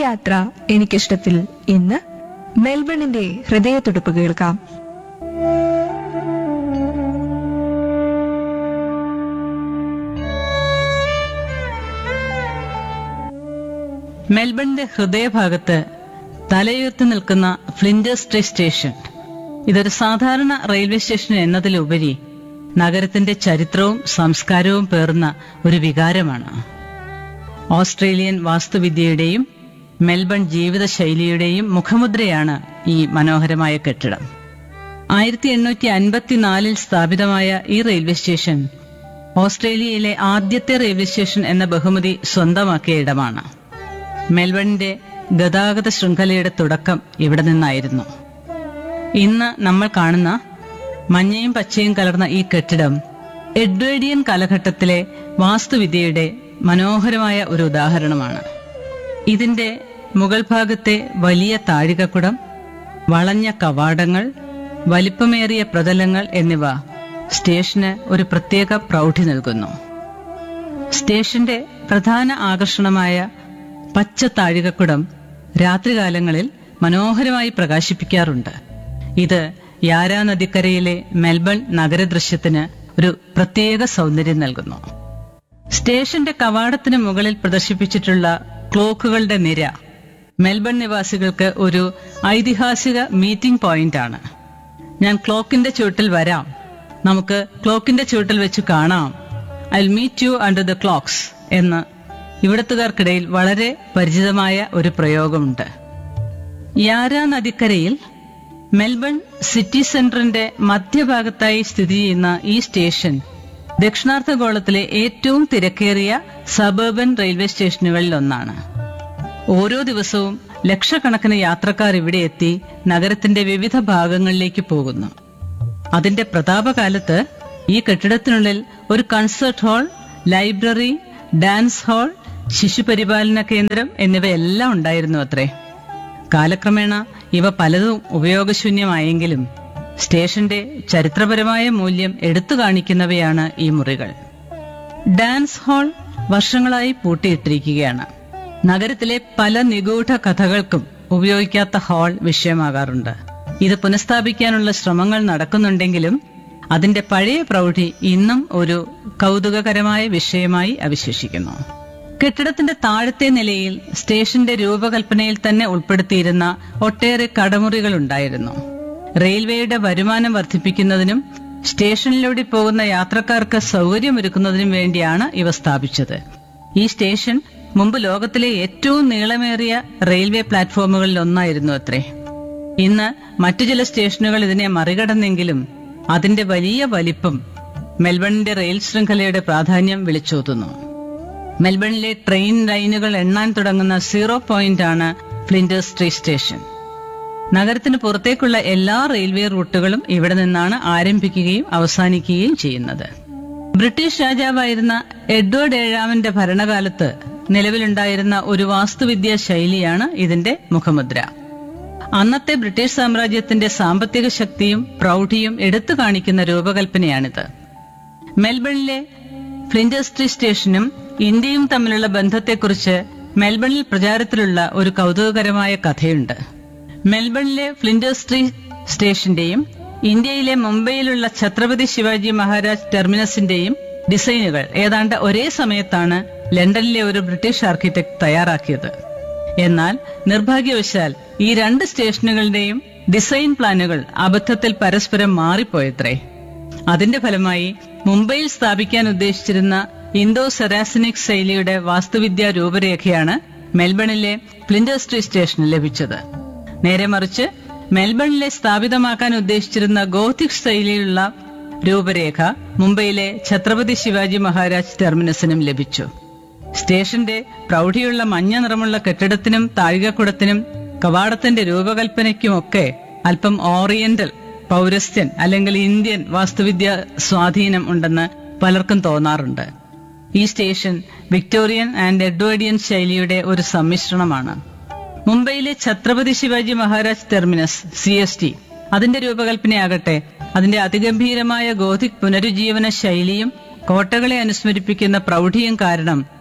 യാത്ര എനിക്കിഷ്ടത്തിൽ ഇന്ന് മെൽബണിന്റെ ഹൃദയത്തുടിപ്പ് കേൾക്കാം മെൽബണിന്റെ ഹൃദയഭാഗത്ത് തലയുയർത്തി നിൽക്കുന്ന ഫ്ലിൻഡേഴ്സ് സ്ട്രീ സ്റ്റേഷൻ ഇതൊരു സാധാരണ റെയിൽവേ സ്റ്റേഷൻ എന്നതിലുപരി നഗരത്തിന്റെ ചരിത്രവും സംസ്കാരവും പേർന്ന ഒരു വികാരമാണ് ഓസ്ട്രേലിയൻ വാസ്തുവിദ്യയുടെയും മെൽബൺ ജീവിതശൈലിയുടെയും മുഖമുദ്രയാണ് ഈ മനോഹരമായ കെട്ടിടം ആയിരത്തി എണ്ണൂറ്റി അൻപത്തിനാലിൽ സ്ഥാപിതമായ ഈ റെയിൽവേ സ്റ്റേഷൻ ഓസ്ട്രേലിയയിലെ ആദ്യത്തെ റെയിൽവേ സ്റ്റേഷൻ എന്ന ബഹുമതി സ്വന്തമാക്കിയ ഇടമാണ് മെൽബണിന്റെ ഗതാഗത ശൃംഖലയുടെ തുടക്കം ഇവിടെ നിന്നായിരുന്നു ഇന്ന് നമ്മൾ കാണുന്ന മഞ്ഞയും പച്ചയും കലർന്ന ഈ കെട്ടിടം എഡ്വേഡിയൻ കാലഘട്ടത്തിലെ വാസ്തുവിദ്യയുടെ മനോഹരമായ ഒരു ഉദാഹരണമാണ് ഇതിന്റെ മുകൾ ഭാഗത്തെ വലിയ താഴികക്കുടം വളഞ്ഞ കവാടങ്ങൾ വലിപ്പമേറിയ പ്രതലങ്ങൾ എന്നിവ സ്റ്റേഷന് ഒരു പ്രത്യേക പ്രൗഢി നൽകുന്നു സ്റ്റേഷന്റെ പ്രധാന ആകർഷണമായ പച്ച താഴികക്കുടം രാത്രികാലങ്ങളിൽ മനോഹരമായി പ്രകാശിപ്പിക്കാറുണ്ട് ഇത് യാരാ നദിക്കരയിലെ മെൽബൺ നഗരദൃശ്യത്തിന് ഒരു പ്രത്യേക സൗന്ദര്യം നൽകുന്നു സ്റ്റേഷന്റെ കവാടത്തിന് മുകളിൽ പ്രദർശിപ്പിച്ചിട്ടുള്ള ക്ലോക്കുകളുടെ നിര മെൽബൺ നിവാസികൾക്ക് ഒരു ഐതിഹാസിക മീറ്റിംഗ് പോയിന്റ് ആണ് ഞാൻ ക്ലോക്കിന്റെ ചുവട്ടിൽ വരാം നമുക്ക് ക്ലോക്കിന്റെ ചുവട്ടിൽ വെച്ച് കാണാം I meet you under the clocks എന്ന് ഇവിടത്തുകാർക്കിടയിൽ വളരെ പരിചിതമായ ഒരു പ്രയോഗമുണ്ട് യാരാ നദിക്കരയിൽ മെൽബൺ സിറ്റി സെന്ററിന്റെ മധ്യഭാഗത്തായി സ്ഥിതി ചെയ്യുന്ന ഈ സ്റ്റേഷൻ ദക്ഷിണാർദ്ധഗോളത്തിലെ ഏറ്റവും തിരക്കേറിയ സബർബൻ റെയിൽവേ സ്റ്റേഷനുകളിൽ ഒന്നാണ് ഓരോ ദിവസവും ലക്ഷക്കണക്കിന് യാത്രക്കാർ ഇവിടെ എത്തി നഗരത്തിന്റെ വിവിധ ഭാഗങ്ങളിലേക്ക് പോകുന്നു അതിന്റെ പ്രതാപകാലത്ത് ഈ കെട്ടിടത്തിനുള്ളിൽ ഒരു concert hall library dance hall ശിശുപരിപാലന കേന്ദ്രം എന്നിവയെല്ലാം ഉണ്ടായിരുന്നു അത്രേ കാലക്രമേണ ഇവ പലതും ഉപയോഗശൂന്യമായെങ്കിലും സ്റ്റേഷന്റെ ചരിത്രപരമായ മൂല്യം എടുത്തു കാണിക്കുന്നവയാണ് ഈ മുറികൾ ഡാൻസ് ഹാൾ വർഷങ്ങളായി പൂട്ടിയിട്ടിരിക്കുകയാണ് നഗരത്തിലെ പല നിഗൂഢ കഥകൾക്കും ഉപയോഗിക്കാത്ത ഹാൾ വിഷയമാകാറുണ്ട് ഇത് പുനഃസ്ഥാപിക്കാനുള്ള ശ്രമങ്ങൾ നടക്കുന്നുണ്ടെങ്കിലും അതിന്റെ പഴയ പ്രൗഢി ഇന്നും ഒരു കൗതുകകരമായ വിഷയമായി അവശേഷിക്കുന്നു കെട്ടിടത്തിന്റെ താഴത്തെ നിലയിൽ സ്റ്റേഷന്റെ രൂപകൽപ്പനയിൽ തന്നെ ഉൾപ്പെടുത്തിയിരുന്ന ഒട്ടേറെ കടമുറികൾ ഉണ്ടായിരുന്നു റെയിൽവേയുടെ വരുമാനം വർദ്ധിപ്പിക്കുന്നതിനും സ്റ്റേഷനിലൂടെ പോകുന്ന യാത്രക്കാർക്ക് സൗകര്യമൊരുക്കുന്നതിനും വേണ്ടിയാണ് ഇവ സ്ഥാപിച്ചത് ഈ സ്റ്റേഷൻ മുമ്പ് ലോകത്തിലെ ഏറ്റവും നീളമേറിയ റെയിൽവേ പ്ലാറ്റ്ഫോമുകളിൽ ഒന്നായിരുന്നു അത്രേ ഇന്ന് മറ്റു ചില സ്റ്റേഷനുകൾ ഇതിനെ മറികടന്നെങ്കിലും അതിന്റെ വലിയ വലിപ്പം മെൽബണിന്റെ റെയിൽ ശൃംഖലയുടെ പ്രാധാന്യം വിളിച്ചോതുന്നു മെൽബണിലെ ട്രെയിൻ ലൈനുകൾ എണ്ണാൻ തുടങ്ങുന്ന സീറോ പോയിന്റ് ആണ് ഫ്ലിൻഡേഴ്സ് സ്ട്രീറ്റ് സ്റ്റേഷൻ നഗരത്തിന് പുറത്തേക്കുള്ള എല്ലാ റെയിൽവേ റൂട്ടുകളും ഇവിടെ നിന്നാണ് ആരംഭിക്കുകയും അവസാനിക്കുകയും ചെയ്യുന്നത് ബ്രിട്ടീഷ് രാജാവായിരുന്ന എഡ്വേർഡ് ഏഴാമന്റെ ഭരണകാലത്ത് നിലവിലുണ്ടായിരുന്ന ഒരു വാസ്തുവിദ്യാ ശൈലിയാണ് ഇതിന്റെ മുഖമുദ്ര അന്നത്തെ ബ്രിട്ടീഷ് സാമ്രാജ്യത്തിന്റെ സാമ്പത്തിക ശക്തിയും പ്രൗഢിയും എടുത്തു കാണിക്കുന്ന രൂപകൽപ്പനയാണിത് മെൽബണിലെ ഫ്ലിൻഡസ്ട്രി സ്റ്റേഷനും ഇന്ത്യയും തമ്മിലുള്ള ബന്ധത്തെക്കുറിച്ച് മെൽബണിൽ പ്രചാരത്തിലുള്ള ഒരു കൗതുകകരമായ കഥയുണ്ട് മെൽബണിലെ ഫ്ലിൻഡസ്ട്രി സ്റ്റേഷന്റെയും ഇന്ത്യയിലെ മുംബൈയിലുള്ള ഛത്രപതി ശിവാജി മഹാരാജ് ടെർമിനസിന്റെയും ഡിസൈനുകൾ ഏതാണ്ട് ഒരേ സമയത്താണ് ലണ്ടനിലെ ഒരു ബ്രിട്ടീഷ് ആർക്കിടെക്ട് തയ്യാറാക്കിയത് എന്നാൽ നിർഭാഗ്യവശാൽ ഈ രണ്ട് സ്റ്റേഷനുകളുടെയും ഡിസൈൻ പ്ലാനുകൾ അബദ്ധത്തിൽ പരസ്പരം മാറിപ്പോയത്രേ അതിന്റെ ഫലമായി മുംബൈയിൽ സ്ഥാപിക്കാൻ ഉദ്ദേശിച്ചിരുന്ന ഇന്തോ സെറാസിനിക് ശൈലിയുടെ വാസ്തുവിദ്യാ രൂപരേഖയാണ് മെൽബണിലെ ഫ്ലിൻഡസ്ട്രി സ്റ്റേഷന് ലഭിച്ചത് നേരെ മറിച്ച് മെൽബണിലെ സ്ഥാപിതമാക്കാൻ ഉദ്ദേശിച്ചിരുന്ന ഗോത്തിക് ശൈലിയിലുള്ള രൂപരേഖ മുംബൈയിലെ ഛത്രപതി ശിവാജി മഹാരാജ് ടെർമിനസിനും ലഭിച്ചു സ്റ്റേഷന്റെ പ്രൗഢിയുള്ള മഞ്ഞ നിറമുള്ള കെട്ടിടത്തിനും താഴികക്കുടത്തിനും കവാടത്തിന്റെ രൂപകൽപ്പനയ്ക്കുമൊക്കെ അല്പം ഓറിയന്റൽ പൗരസ്ത്യൻ അല്ലെങ്കിൽ ഇന്ത്യൻ വാസ്തുവിദ്യ സ്വാധീനം ഉണ്ടെന്ന് പലർക്കും തോന്നാറുണ്ട് ഈ സ്റ്റേഷൻ വിക്ടോറിയൻ ആൻഡ് എഡ്വേർഡിയൻ ശൈലിയുടെ ഒരു സമ്മിശ്രണമാണ് മുംബൈയിലെ Chhatrapati Shivaji Maharaj terminus C S T അതിന്റെ രൂപകൽപ്പനയാകട്ടെ അതിന്റെ അതിഗംഭീരമായ ഗോധിക് പുനരുജ്ജീവന ശൈലിയും കോട്ടകളെ അനുസ്മരിപ്പിക്കുന്ന പ്രൗഢിയും കാരണം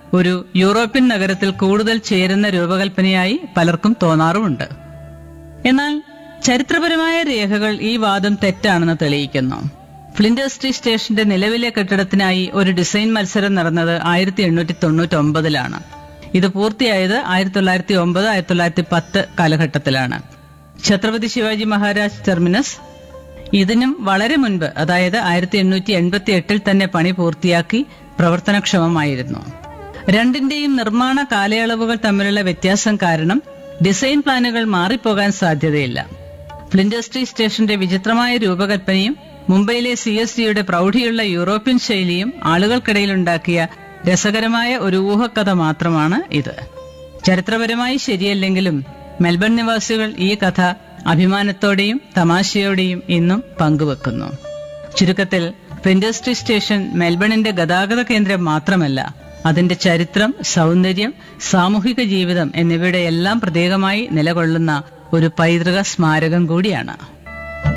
ഒരു യൂറോപ്യൻ നഗരത്തിൽ കൂടുതൽ ചേരുന്ന രൂപകൽപ്പനയായി പലർക്കും തോന്നാറുമുണ്ട് എന്നാൽ ചരിത്രപരമായ രേഖകൾ ഈ വാദം തെറ്റാണെന്ന് തെളിയിക്കുന്നു ഫ്ലിൻഡർ സ്റ്റേഷന്റെ നിലവിലെ കെട്ടിടത്തിനായി ഒരു ഡിസൈൻ മത്സരം നടന്നത് ആയിരത്തി എണ്ണൂറ്റി തൊണ്ണൂറ്റി ഒമ്പതിലാണ് ഇത് പൂർത്തിയായത് ആയിരത്തി തൊള്ളായിരത്തി ഒമ്പത് ആയിരത്തി തൊള്ളായിരത്തി പത്ത് കാലഘട്ടത്തിലാണ് ഛത്രപതി ശിവാജി മഹാരാജ് ടെർമിനസ് ഇതിനും വളരെ മുൻപ് അതായത് ആയിരത്തി എണ്ണൂറ്റി എൺപത്തി എട്ടിൽ തന്നെ പണി പൂർത്തിയാക്കി പ്രവർത്തനക്ഷമമായിരുന്നു രണ്ടിന്റെയും നിർമ്മാണ കാലയളവുകൾ തമ്മിലുള്ള വ്യത്യാസം കാരണം ഡിസൈൻ പ്ലാനുകൾ മാറിപ്പോകാൻ സാധ്യതയില്ല ഫ്ലിൻഡസ്ട്രി സ്റ്റേഷന്റെ വിചിത്രമായ രൂപകൽപ്പനയും മുംബൈയിലെ സി എസ് ഡിയുടെ പ്രൗഢിയുള്ള യൂറോപ്യൻ ശൈലിയും ആളുകൾക്കിടയിലുണ്ടാക്കിയ രസകരമായ ഒരു ഊഹക്കഥ മാത്രമാണ് ഇത് ചരിത്രപരമായി ശരിയല്ലെങ്കിലും മെൽബൺ നിവാസികൾ ഈ കഥ അഭിമാനത്തോടെയും തമാശയോടെയും ഇന്നും പങ്കുവെക്കുന്നു ചുരുക്കത്തിൽ ഫ്ലിൻഡസ്ട്രി സ്റ്റേഷൻ മെൽബണിന്റെ ഗതാഗത കേന്ദ്രം മാത്രമല്ല അതിന്റെ ചരിത്രം സൗന്ദര്യം സാമൂഹിക ജീവിതം എന്നിവയുടെ എല്ലാം പ്രത്യേകമായി നിലകൊള്ളുന്ന ഒരു പൈതൃക സ്മാരകം കൂടിയാണ്